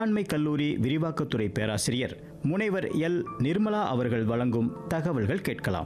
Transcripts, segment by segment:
வேளாண்மை கல்லூரி விரிவாக்கத்துறை பேராசிரியர் முனைவர் எல் நிர்மலா அவர்கள் வழங்கும் தகவல்கள் கேட்கலாம்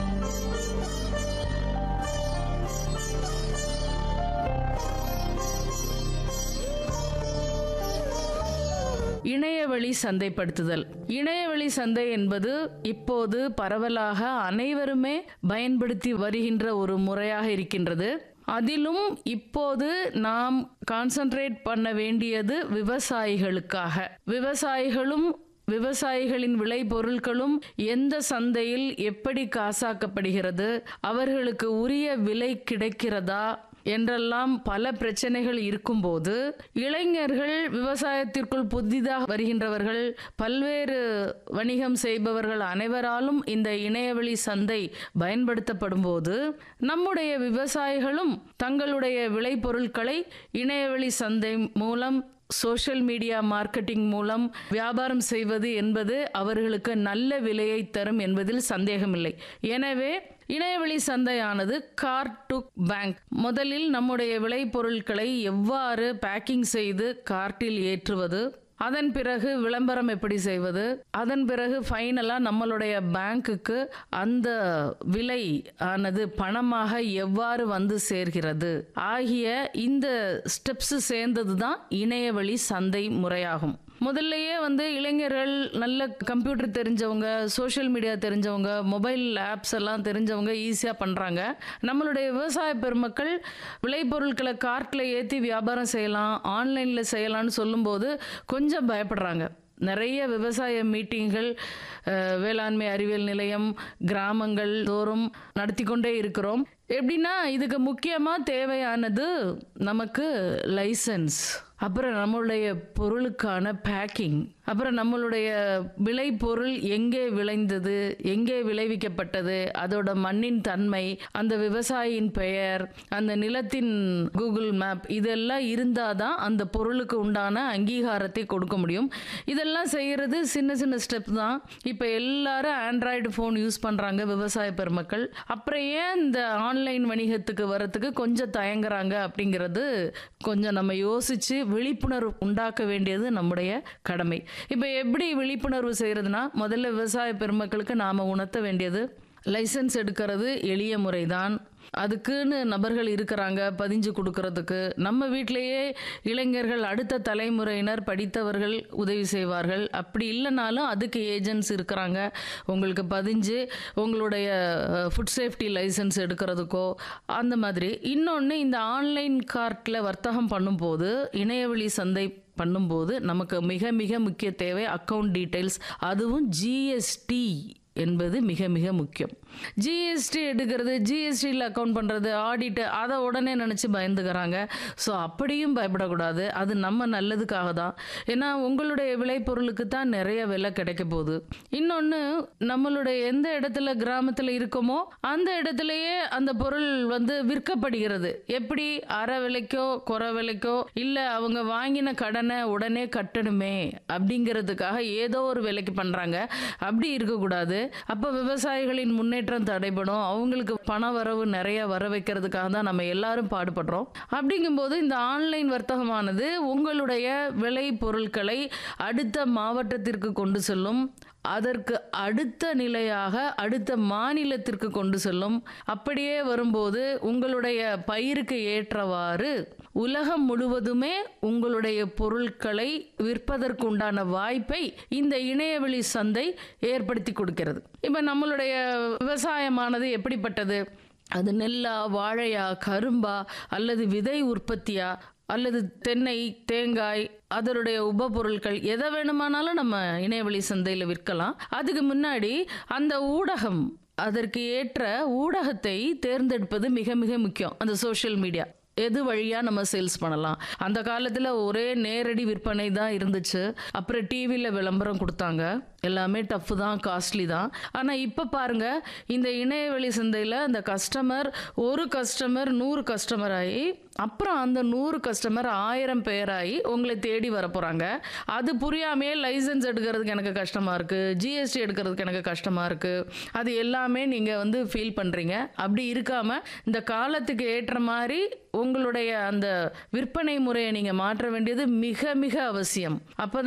இணையவழி சந்தைப்படுத்துதல் இணையவழி சந்தை என்பது இப்போது பரவலாக அனைவருமே பயன்படுத்தி வருகின்ற ஒரு முறையாக இருக்கின்றது அதிலும் இப்போது நாம் கான்சென்ட்ரேட் பண்ண வேண்டியது விவசாயிகளுக்காக விவசாயிகளும் விவசாயிகளின் விளைபொருட்களும் எந்த சந்தையில் எப்படி காசாக்கப்படுகிறது அவர்களுக்கு உரிய விலை கிடைக்கிறதா என்றெல்லாம் பல பிரச்சனைகள் இருக்கும்போது இளைஞர்கள் விவசாயத்திற்குள் புதிதாக வருகின்றவர்கள் பல்வேறு வணிகம் செய்பவர்கள் அனைவராலும் இந்த இணையவழி சந்தை பயன்படுத்தப்படும் போது நம்முடைய விவசாயிகளும் தங்களுடைய விளைபொருட்களை இணையவழி சந்தை மூலம் சோஷியல் மீடியா மார்க்கெட்டிங் மூலம் வியாபாரம் செய்வது என்பது அவர்களுக்கு நல்ல விலையை தரும் என்பதில் சந்தேகமில்லை எனவே இணையவழி சந்தையானது கார் டு பேங்க் முதலில் நம்முடைய விளைபொருட்களை எவ்வாறு பேக்கிங் செய்து கார்ட்டில் ஏற்றுவது அதன் பிறகு விளம்பரம் எப்படி செய்வது அதன் பிறகு ஃபைனலாக நம்மளுடைய பேங்க்குக்கு அந்த விலை ஆனது பணமாக எவ்வாறு வந்து சேர்கிறது ஆகிய இந்த ஸ்டெப்ஸ் சேர்ந்தது தான் இணையவழி சந்தை முறையாகும் முதல்லயே வந்து இளைஞர்கள் நல்ல கம்ப்யூட்டர் தெரிஞ்சவங்க சோஷியல் மீடியா தெரிஞ்சவங்க மொபைல் ஆப்ஸ் எல்லாம் தெரிஞ்சவங்க ஈஸியாக பண்ணுறாங்க நம்மளுடைய விவசாய பெருமக்கள் விளைபொருட்களை கார்ட்டில் ஏற்றி வியாபாரம் செய்யலாம் ஆன்லைனில் செய்யலாம்னு சொல்லும்போது கொஞ்சம் பயப்படுறாங்க நிறைய விவசாய மீட்டிங்கள் அஹ், வேளாண்மை அறிவியல் நிலையம் கிராமங்கள் தோறும் நடத்தி கொண்டே இருக்கிறோம் எப்படின்னா இதுக்கு முக்கியமாக தேவையானது நமக்கு லைசன்ஸ் அப்புறம் நம்மளுடைய பொருளுக்கான பேக்கிங் அப்புறம் நம்மளுடைய விளைபொருள் எங்கே விளைந்தது எங்கே விளைவிக்கப்பட்டது அதோட மண்ணின் தன்மை அந்த விவசாயியின் பெயர் அந்த நிலத்தின் கூகுள் மேப் இதெல்லாம் இருந்தால் தான் அந்த பொருளுக்கு உண்டான அங்கீகாரத்தை கொடுக்க முடியும் இதெல்லாம் செய்கிறது சின்ன சின்ன ஸ்டெப் தான் இப்போ எல்லாரும் ஆண்ட்ராய்டு ஃபோன் யூஸ் பண்ணுறாங்க விவசாய பெருமக்கள் அப்புறம் ஏன் இந்த ஆன்லைன் வணிகத்துக்கு வரத்துக்கு கொஞ்சம் தயங்குறாங்க அப்படிங்கிறது கொஞ்சம் நம்ம யோசிச்சு விழிப்புணர்வு உண்டாக்க வேண்டியது நம்முடைய கடமை இப்போ எப்படி விழிப்புணர்வு செய்யறதுனா முதல்ல விவசாய பெருமக்களுக்கு நாம உணர்த்த வேண்டியது லைசன்ஸ் எடுக்கிறது எளிய முறைதான் அதுக்குன்னு நபர்கள் இருக்கிறாங்க பதிஞ்சு கொடுக்கறதுக்கு நம்ம வீட்டிலேயே இளைஞர்கள் அடுத்த தலைமுறையினர் படித்தவர்கள் உதவி செய்வார்கள் அப்படி இல்லைனாலும் அதுக்கு ஏஜென்ட்ஸ் இருக்கிறாங்க உங்களுக்கு பதிஞ்சு உங்களுடைய ஃபுட் சேஃப்டி லைசன்ஸ் எடுக்கிறதுக்கோ அந்த மாதிரி இன்னொன்று இந்த ஆன்லைன் கார்ட்டில் வர்த்தகம் பண்ணும்போது இணையவழி சந்தை பண்ணும்போது நமக்கு மிக மிக முக்கிய தேவை அக்கவுண்ட் டீட்டெயில்ஸ் அதுவும் ஜிஎஸ்டி என்பது மிக மிக முக்கியம் ஜிஎஸ்டி எடுக்கிறது ஜிஎஸ்டியில் அக்கௌண்ட் பண்ணுறது ஆடிட்டு அதை உடனே நினச்சி பயந்துக்கிறாங்க ஸோ அப்படியும் பயப்படக்கூடாது அது நம்ம நல்லதுக்காக தான் ஏன்னா உங்களுடைய விளைபொருளுக்கு தான் நிறைய விலை கிடைக்க போகுது இன்னொன்று நம்மளுடைய எந்த இடத்துல கிராமத்தில் இருக்கோமோ அந்த இடத்துலையே அந்த பொருள் வந்து விற்கப்படுகிறது எப்படி அரை விலைக்கோ குறை விலைக்கோ இல்லை அவங்க வாங்கின கடனை உடனே கட்டணுமே அப்படிங்கிறதுக்காக ஏதோ ஒரு விலைக்கு பண்ணுறாங்க அப்படி இருக்கக்கூடாது அப்போ விவசாயிகளின் முன்னேற்றம் தடைபடும் அவங்களுக்கு பண வரவு நிறைய வர வைக்கிறதுக்காக தான் நம்ம எல்லாரும் பாடுபடுறோம் அப்படிங்கும்போது இந்த ஆன்லைன் வர்த்தகமானது உங்களுடைய விளை பொருட்களை அடுத்த மாவட்டத்திற்கு கொண்டு செல்லும் அதற்கு அடுத்த நிலையாக அடுத்த மாநிலத்திற்கு கொண்டு செல்லும் அப்படியே வரும்போது உங்களுடைய பயிருக்கு ஏற்றவாறு உலகம் முழுவதுமே உங்களுடைய பொருட்களை விற்பதற்கு உண்டான வாய்ப்பை இந்த இணையவழி சந்தை ஏற்படுத்தி கொடுக்கிறது இப்போ நம்மளுடைய விவசாயமானது எப்படிப்பட்டது அது நெல்லா வாழையா கரும்பா அல்லது விதை உற்பத்தியா அல்லது தென்னை தேங்காய் அதனுடைய உபபொருட்கள் எதை வேணுமானாலும் நம்ம இணையவழி சந்தையில் விற்கலாம் அதுக்கு முன்னாடி அந்த ஊடகம் அதற்கு ஏற்ற ஊடகத்தை தேர்ந்தெடுப்பது மிக மிக முக்கியம் அந்த சோஷியல் மீடியா எது வழியாக நம்ம சேல்ஸ் பண்ணலாம் அந்த காலத்தில் ஒரே நேரடி விற்பனை தான் இருந்துச்சு அப்புறம் டிவியில் விளம்பரம் கொடுத்தாங்க எல்லாமே டஃப் தான் காஸ்ட்லி தான் ஆனால் இப்போ பாருங்க இந்த இணையவழி சந்தையில் அந்த கஸ்டமர் ஒரு கஸ்டமர் நூறு கஸ்டமர் ஆகி அப்புறம் அந்த நூறு கஸ்டமர் ஆயிரம் பேராகி உங்களை தேடி வர போகிறாங்க அது புரியாமே லைசன்ஸ் எடுக்கிறதுக்கு எனக்கு கஷ்டமாக இருக்குது ஜிஎஸ்டி எடுக்கிறதுக்கு எனக்கு கஷ்டமாக இருக்குது அது எல்லாமே நீங்கள் வந்து ஃபீல் பண்ணுறீங்க அப்படி இருக்காமல் இந்த காலத்துக்கு ஏற்ற மாதிரி உங்களுடைய அந்த விற்பனை முறையை நீங்க மாற்ற வேண்டியது மிக மிக அவசியம் அப்பதான்